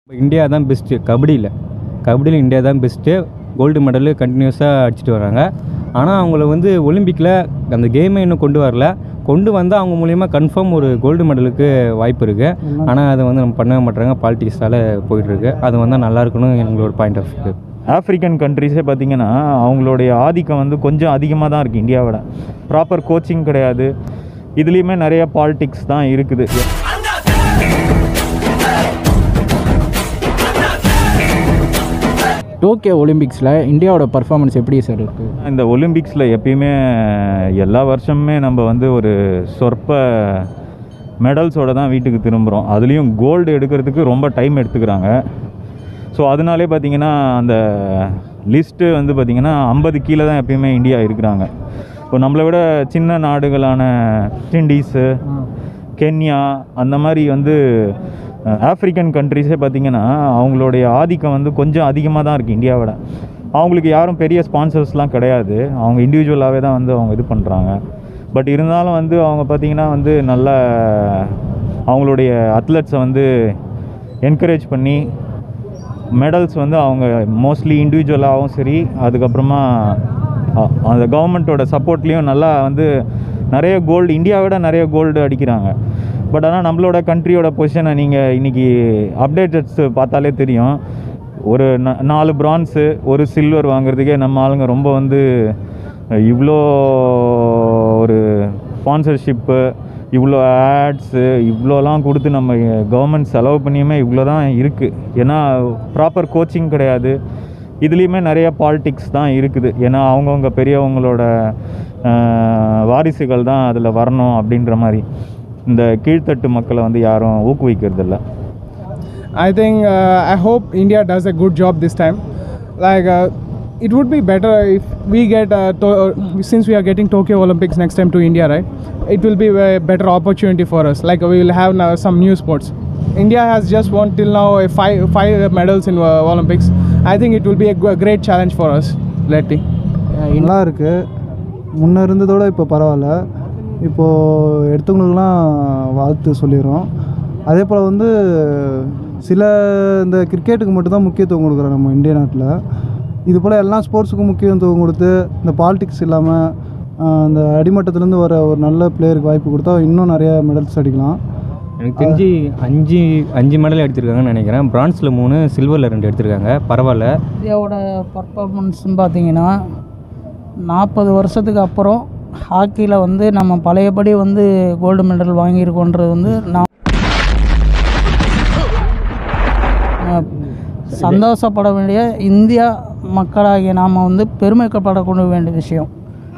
India தான் best கபடியில் கபடியில் இந்தியா தான் பெஸ்ட்டு கோல்டு மெடலு கண்டினியூஸாக அடிச்சிட்டு வராங்க ஆனால் அவங்கள வந்து ஒலிம்பிக்கில் அந்த கேமை இன்னும் கொண்டு வரல கொண்டு வந்தால் அவங்க மூலியமாக கன்ஃபார்ம் ஒரு கோல்டு மெடலுக்கு வாய்ப்பு இருக்குது ஆனால் அதை வந்து நம்ம பண்ணவே மாட்டாங்க பாலிட்டிக்ஸால் போயிட்டுருக்கு அது வந்தால் நல்லா இருக்கணும் எங்களோட பாயிண்ட் ஆஃப் வியூ ஆஃப்ரிக்கன் கண்ட்ரிஸே பார்த்தீங்கன்னா அவங்களுடைய ஆதிக்கம் வந்து கொஞ்சம் அதிகமாக தான் இருக்குது இந்தியாவோட ப்ராப்பர் கோச்சிங் கிடையாது இதுலேயுமே நிறைய பாலிடிக்ஸ் தான் இருக்குது டோக்கியோ ஒலிம்பிக்ஸில் இந்தியாவோட பர்ஃபார்மன்ஸ் எப்படி சார் இருக்குது இந்த ஒலிம்பிக்ஸில் எப்பயுமே எல்லா வருஷமுமே நம்ம வந்து ஒரு சொற்ப மெடல்ஸோட தான் வீட்டுக்கு திரும்புகிறோம் அதுலேயும் கோல்டு எடுக்கிறதுக்கு ரொம்ப டைம் எடுத்துக்கிறாங்க ஸோ அதனாலே பார்த்தீங்கன்னா அந்த லிஸ்ட்டு வந்து பார்த்திங்கன்னா ஐம்பது கீழே தான் எப்பயுமே இந்தியா இருக்கிறாங்க இப்போ நம்மளை விட சின்ன நாடுகளான வெஸ்ட் இண்டீஸு கென்யா அந்த மாதிரி வந்து அஹ், ஆப்பிரிக்கன் கண்ட்ரிஸே பார்த்திங்கன்னா அவங்களுடைய ஆதிக்கம் வந்து கொஞ்சம் அதிகமாக தான் இருக்குது இந்தியாவோட அவங்களுக்கு யாரும் பெரிய ஸ்பான்சர்ஸ்லாம் கிடையாது அவங்க இண்டிவிஜுவலாகவே தான் வந்து அவங்க இது பண்ணுறாங்க பட் இருந்தாலும் வந்து அவங்க பார்த்திங்கன்னா வந்து நல்ல அவங்களுடைய அத்லெட்ஸை வந்து என்கரேஜ் பண்ணி மெடல்ஸ் வந்து அவங்க மோஸ்ட்லி இண்டிவிஜுவலாகவும் சரி அதுக்கப்புறமா அ- அந்த கவர்மெண்ட்டோட சப்போர்ட்லேயும் நல்லா வந்து நிறைய கோல்டு இந்தியாவை விட நிறைய கோல்டு அடிக்கிறாங்க பட் ஆனால் நம்மளோட கண்ட்ரியோட பொசிஷனை நீங்கள் இன்றைக்கி அப்டேட்டட்ஸ் பார்த்தாலே தெரியும் ஒரு ந- நாலு பிரான்ஸு ஒரு சில்வர் வாங்குறதுக்கே நம்ம ஆளுங்க ரொம்ப வந்து இவ்வளோ ஒரு ஸ்பான்சர்ஷிப்பு இவ்வளோ ஆட்ஸு இவ்வளோலாம் கொடுத்து நம்ம கவர்மெண்ட் செலவு பண்ணியுமே இவ்வளோ தான் இருக்குது ஏன்னா ப்ராப்பர் கோச்சிங் கிடையாது இதுலேயுமே நிறைய பாலிடிக்ஸ் தான் இருக்குது ஏன்னா அவங்கவுங்க பெரியவங்களோட ஆஹ், வாரிசுகள் தான் அதில் வரணும் அப்படின்ற மாதிரி இந்த கீழ்த்தட்டு மக்களை வந்து யாரும் ஊக்குவிக்கிறதில்ல I think uh, I hope India does a good job this time. Like uh, it would be better if we get uh, to- uh, since we are getting Tokyo Olympics next time to India, right? It will be a better opportunity for us. Like we will have now some new sports. India has just won till now a five five medals in uh, Olympics. I think it will be a g- great challenge for us. Let's see. நல்லா இருக்குது முன்ன இருந்ததோட இப்போ பரவாயில்ல இப்போது எடுத்தவங்களுக்கெல்லாம் வாழ்த்து சொல்லிடுறோம் அதே போல் வந்து சில இந்த கிரிக்கெட்டுக்கு மட்டும்தான் முக்கியத்துவம் கொடுக்குறோம் நம்ம இந்திய நாட்டில் இது போல் எல்லா ஸ்போர்ட்ஸுக்கும் முக்கியத்துவம் கொடுத்து இந்த பாலிடிக்ஸ் இல்லாமல் அந்த அடிமட்டத்துலேருந்து வர ஒரு நல்ல பிளேயருக்கு வாய்ப்பு கொடுத்தா இன்னும் நிறைய மெடல்ஸ் அடிக்கலாம் எனக்கு தெரிஞ்சு அஞ்சு அஞ்சு மெடல் எடுத்திருக்காங்கன்னு நினைக்கிறேன் பிரான்ஸில் மூணு சில்வரில் ரெண்டு எடுத்திருக்காங்க பரவாயில்ல இந்தியாவோட பர்ஃபார்மன்ஸ்னு பார்த்தீங்கன்னா நாற்பது வருஷத்துக்கு அப்புறம் ஹாக்கியில் வந்து நம்ம பழையபடி வந்து கோல்டு மெடல் வாங்கியிருக்கோன்றது வந்து நான் அஹ், சந்தோஷப்பட வேண்டிய இந்தியா மக்களாகிய நாம் வந்து பெருமைப்படக்கூடிய வேண்டிய விஷயம்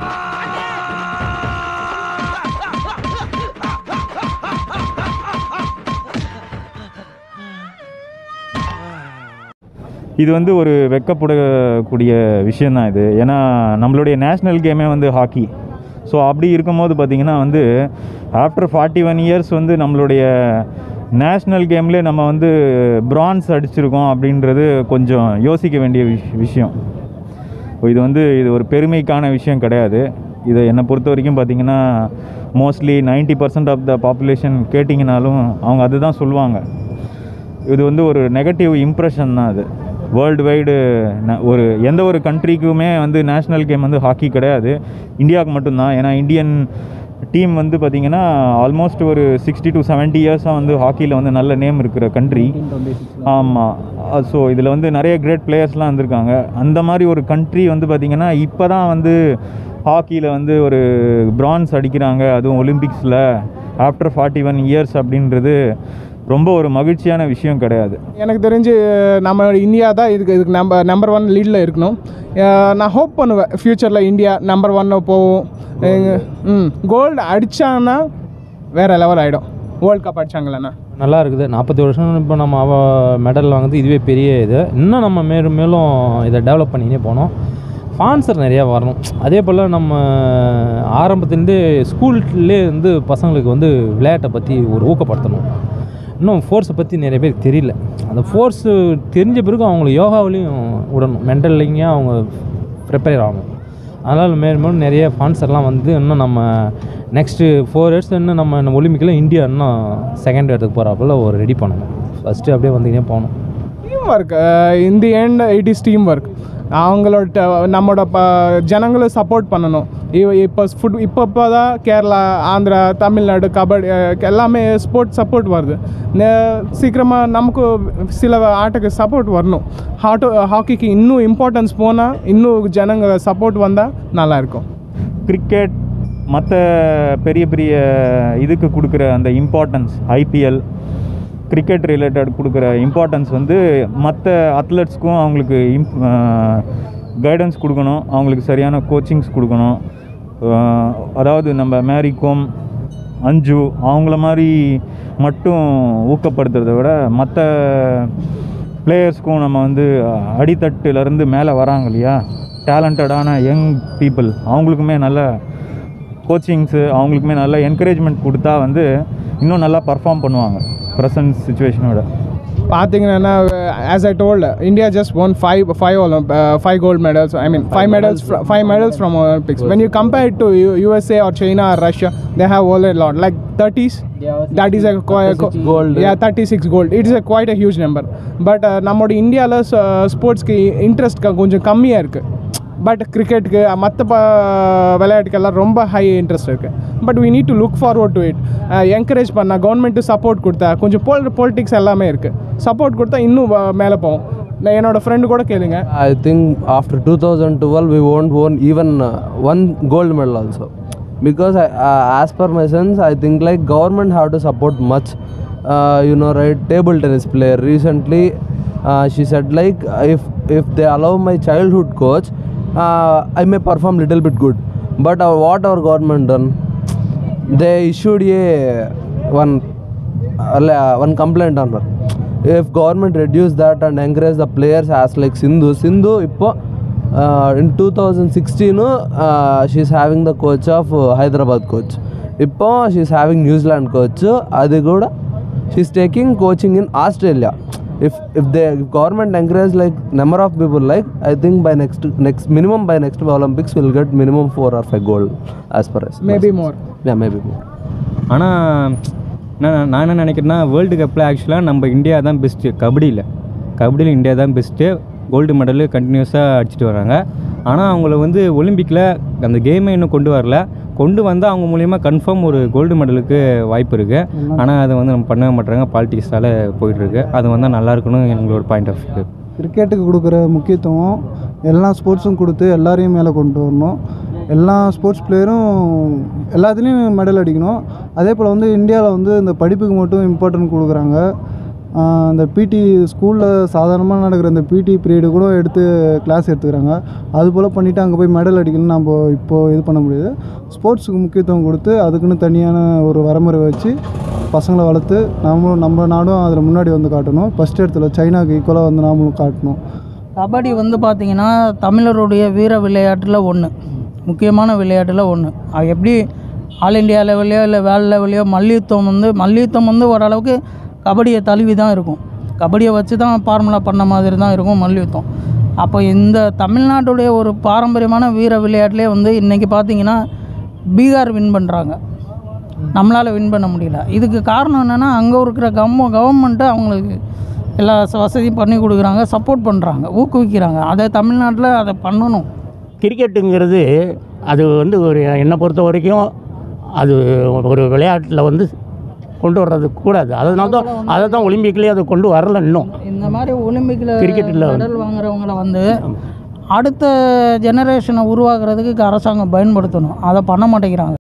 இது வந்து ஒரு வெக்கப்படக்கூடிய விஷயந்தான் இது ஏன்னா நம்மளுடைய நேஷ்னல் கேமே வந்து ஹாக்கி ஸோ அப்படி இருக்கும்போது பார்த்திங்கன்னா வந்து ஆஃப்டர் ஃபார்ட்டி ஒன் இயர்ஸ் வந்து நம்மளுடைய நேஷ்னல் கேம்லேயே நம்ம வந்து பிரான்ஸ் அடிச்சிருக்கோம் அப்படின்றது கொஞ்சம் யோசிக்க வேண்டிய விஷ் விஷயம் இது வந்து இது ஒரு பெருமைக்கான விஷயம் கிடையாது இதை என்னை பொறுத்த வரைக்கும் பார்த்தீங்கன்னா mostly 90% percent of the population கேட்டிங்கனாலும் அவங்க அதுதான் சொல்லுவாங்க இது வந்து ஒரு நெகட்டிவ் இம்ப்ரெஷன் தான் அது வேர்ல்டு வைடு ஒரு எந்த ஒரு கண்ட்ரிக்குமே வந்து நேஷ்னல் கேம் வந்து ஹாக்கி கிடையாது இந்தியாவுக்கு மட்டும்தான் ஏன்னா இந்தியன் டீம் வந்து பார்த்திங்கன்னா ஆல்மோஸ்ட் ஒரு சிக்ஸ்டி டு 70 இயர்ஸாக வந்து ஹாக்கியில் வந்து நல்ல நேம் இருக்கிற கண்ட்ரி ஆமாம் ஸோ இதில் வந்து நிறைய கிரேட் பிளேயர்ஸ்லாம் வந்திருக்காங்க அந்த மாதிரி ஒரு கண்ட்ரி வந்து பார்த்திங்கன்னா இப்போ தான் வந்து ஹாக்கியில் வந்து ஒரு பிரான்ஸ் அடிக்கிறாங்க அதுவும் ஒலிம்பிக்ஸில் ஆஃப்டர் ஃபார்ட்டி ஒன் இயர்ஸ் அப்படின்றது ரொம்ப ஒரு மகிழ்ச்சியான விஷயம் கிடையாது எனக்கு தெரிஞ்சு நம்ம இந்தியா தான் இதுக்கு இதுக்கு நம்ப நம்பர் ஒன் லீடில் இருக்கணும் அஹ் நான் ஹோப் பண்ணுவேன் ஃப்யூச்சரில் இந்தியா நம்பர் ஒன்னு போகும் எங்க- ம் கோல்டு அடித்தாங்கன்னா வேறு லெவல் ஆகிடும் வேர்ல்ட் கப் அடித்தாங்களேண்ணா நல்லா இருக்குது நாற்பத்தி வருஷம் இப்போ நம்ம அவ மெடல் வாங்குறது இதுவே பெரிய இது இன்னும் நம்ம மேலும் மேலும் இதை டெவலப் பண்ணினே போனோம் ஸ்பான்சர் நிறையா வரணும் அதே போல் நம்ம ஆரம்பத்துலேருந்தே ஸ்கூல்லே இருந்து பசங்களுக்கு வந்து விளையாட்டை பற்றி ஒரு ஊக்கப்படுத்தணும் இன்னும் ஃபோர்ஸை பற்றி நிறைய பேருக்கு தெரியல அந்த ஃபோர்ஸு தெரிஞ்ச பிறகு அவங்களுக்கு யோகாவிலையும் விடணும் மென்டல்லிங்காக அவங்க ப்ரிப்பேர் ஆகணும் அதனால் மேலும் மேலும் நிறைய ஸ்பான்சர்லாம் வந்து இன்னும் நம்ம நெக்ஸ்ட்டு ஃபோர் இயர்ஸ் இன்னும் நம்ம ஒலிம்பிக்கில் இந்தியா இன்னும் செகண்ட் இடத்துக்கு போகிறாப்புல ஒரு ரெடி பண்ணணும் ஃபஸ்ட்டு அப்படியே வந்துக்கினே போகணும் team work in the end it is team work அவங்களோட ட- நம்மளோட ப ஜனங்களை சப்போர்ட் பண்ணணும் இவ இப்போ ஃபுட் இப்போ இப்போ தான் கேரளா ஆந்திரா தமிழ்நாடு கபடி அஹ், எல்லாமே ஸ்போர்ட்ஸ் சப்போர்ட் வருது நே- சீக்கிரமாக நமக்கு சில ஆட்டுக்கு சப்போர்ட் வரணும் ஹாட்டோ ஹாக்கிக்கு இன்னும் இம்பார்ட்டன்ஸ் போனால் இன்னும் ஜனங்க சப்போர்ட் வந்தால் நல்லாயிருக்கும் கிரிக்கெட் மற்ற பெரிய பெரிய இதுக்கு கொடுக்குற அந்த இம்பார்ட்டன்ஸ் ஐபிஎல் கிரிக்கெட் ரிலேட்டட் கொடுக்குற இம்பார்ட்டன்ஸ் வந்து மற்ற அத்லெட்ஸ்க்கும் அவங்களுக்கு இம்ப் கைடன்ஸ் கொடுக்கணும் அவங்களுக்கு சரியான கோச்சிங்ஸ் கொடுக்கணும் அஹ், அதாவது நம்ம மேரி கோம் அஞ்சு அவங்கள மாதிரி மட்டும் ஊக்கப்படுத்துறதை விட மற்ற பிளேயர்ஸ்க்கும் நம்ம வந்து அடித்தட்டுலேருந்து மேலே வராங்க இல்லையா டேலண்டடான யங் பீப்புள் அவங்களுக்குமே நல்ல கோச்சிங்ஸு அவங்களுக்குமே நல்ல என்கரேஜ்மெண்ட் கொடுத்தா வந்து இன்னும் நல்லா பர்ஃபார்ம் பண்ணுவாங்க ப்ரெசன்ட் சுச்சுவேஷனோட பார்த்தீங்கன்னா as I told India just one five five ஒலிம்ப் five gold medals I mean five medals five medals from Olympics when you compare to USA or China or Russia they have all lot like thirties that is a gold yeah 36 gold it is a quite a huge number but நம்மளோட இந்தியாவில் ஸ்போர்ட்ஸ்க்கு interest கொஞ்சம் கம்மியாக இருக்குது but கிரிக்கெட்டுக்கு மற்ற ப விளையாட்டுக்கெல்லாம் ரொம்ப high interest இருக்குது but we need to look forward to it encourage பண்ணால் கவர்மெண்ட்டு சப்போர்ட் கொடுத்தா கொஞ்சம் போல் பொலிட்டிக்ஸ் எல்லாமே இருக்குது சப்போர்ட் கொடுத்தா இன்னும் வ- மேலே போகும் நான் என்னோட ஃப்ரெண்டு கூட கேளுங்க I think after 2012 we won't won even uh, one gold medal also because I, uh, as per my sense I think like government have to support much uh, you know right table tennis player recently uh, she said like if if they allow my childhood coach uh, I may perform little bit good but uh, what our government done they issued a one uh, la- one complaint on her if government reduce that and encourage the players as like sindhu sindhu இப்போ uh, in 2016 uh, she's having the coach of uh, hyderabad coach இப்போ she's having new zealand coach அது கூட she's taking coaching in australia if if the if government encourage like number of people like i think by next next minimum by next olympics we'll get minimum four or five gold as per us maybe more yeah maybe more ஆனால் நான் நான் என்ன நினைக்கிறேன்னா world கப்பில் ஆக்சுவலாக நம்ம India தான் best கபடியில் கபடியில் இந்தியா தான் பெஸ்ட்டு கோல்டு மெடலு கண்டினியூஸாக அடிச்சிட்டு வராங்க ஆனால் அவங்கள வந்து ஒலிம்பிக்கில் அந்த கேமை இன்னும் கொண்டு வரல கொண்டு வந்தால் அவங்க மூலிமா கன்ஃபார்ம் ஒரு கோல்டு மெடலுக்கு வாய்ப்பு இருக்குது ஆனால் அதை வந்து நம்ம பண்ணவே மாட்டுறாங்க பாலிட்டிக்ஸால் போயிட்டுருக்கு அது வந்தால் நல்லா இருக்கணும் எங்களோட பாயிண்ட் ஆஃப் வியூ கிரிக்கெட்டுக்கு கொடுக்குற முக்கியத்துவம் எல்லா ஸ்போர்ட்ஸும் கொடுத்து எல்லாரையும் மேலே கொண்டு வரணும் எல்லா ஸ்போர்ட்ஸ் பிளேயரும் எல்லாத்துலேயும் மெடல் அடிக்கணும் அதே போல் வந்து இந்தியாவில் வந்து இந்த படிப்புக்கு மட்டும் இம்பார்ட்டன்ட் கொடுக்குறாங்க ஆஹ் இந்த பிடி ஸ்கூலில் சாதாரணமாக நடக்கிற இந்த பிடி பீரியடு கூட எடுத்து கிளாஸ் எடுத்துக்கிறாங்க அது போல் பண்ணிவிட்டு அங்கே போய் மெடல் அடிக்கணும்னு நம்ம இப்போது இது பண்ண முடியாது ஸ்போர்ட்ஸுக்கு முக்கியத்துவம் கொடுத்து அதுக்குன்னு தனியான ஒரு வரமுறை வச்சு பசங்களை வளர்த்து நம்மளும் நம்ம நாடும் அதில் முன்னாடி வந்து காட்டணும் ஃபஸ்ட் இடத்துல சைனாக்கு ஈக்குவலாக வந்து நாமளும் காட்டணும் கபடி வந்து பார்த்திங்கன்னா தமிழருடைய வீர விளையாட்டில் ஒன்று முக்கியமான விளையாட்டில் ஒன்று அது எப்படி ஆல் இண்டியா லெவல்லையோ இல்லை வேர்ல்டு லெவல்லையோ மல்யுத்தம் வந்து மல்யுத்தம் வந்து ஓரளவுக்கு கபடியை தழுவி தான் இருக்கும் கபடியை வச்சு தான் ஃபார்முலா பண்ண மாதிரி தான் இருக்கும் மல்யுத்தம் அப்போ இந்த தமிழ்நாட்டுடைய ஒரு பாரம்பரியமான வீர விளையாட்டிலே வந்து இன்றைக்கி பார்த்தீங்கன்னா பீகார் வின் பண்ணுறாங்க நம்மளால் வின் பண்ண முடியல இதுக்கு காரணம் என்னென்னா அங்கே இருக்கிற கம்ம கவர்மெண்ட்டு அவங்களுக்கு எல்லா ச- வசதியும் பண்ணி கொடுக்குறாங்க சப்போர்ட் பண்ணுறாங்க ஊக்குவிக்கிறாங்க அதை தமிழ்நாட்டில் அதை பண்ணணும் கிரிக்கெட்டுங்கிறது அது வந்து ஒரு என்னை பொறுத்த வரைக்கும் அது ஒரு விளையாட்டில் வந்து கொண்டு வர்றது கூடாது அதனால தான் அதை தான் ஒலிம்பிக்லேயே அதை கொண்டு வரல இன்னும் இந்த மாதிரி ஒலிம்பிக்கில் கிரிக்கெட்டில் வந்து- மெடல் வாங்குறவங்கள வந்து அடுத்த ஜெனரேஷனை உருவாக்குறதுக்கு அரசாங்கம் பயன்படுத்தணும் அதை பண்ண மாட்டேங்கிறாங்க